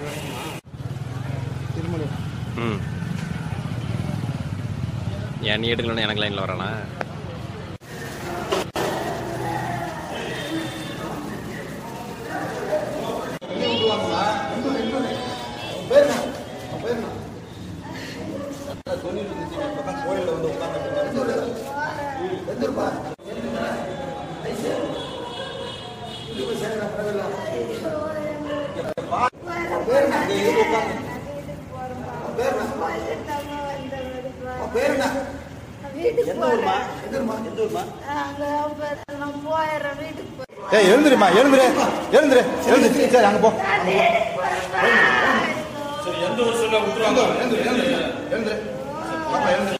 திருமலை ம் ஏன் நீ எடுக்கலன்னு எனக்கு லைனில் வரானா வீட்டுக்கு ஊர்மா? போறேன் எந்த ஊர்மா எந்த ஊர்மா அங்க நான் போயிடுறேன் வீட்டுக்கு போறேன் ஏய் எழுந்துருமா எழுந்துரு எழுந்துரு எழுந்துரு சரி அங்க போ நான் வீட்டுக்கு போறேன் எழுந்துரு எழுந்துரு எழுந்துரு எழுந்துரு பாப்பா எழுந்துரு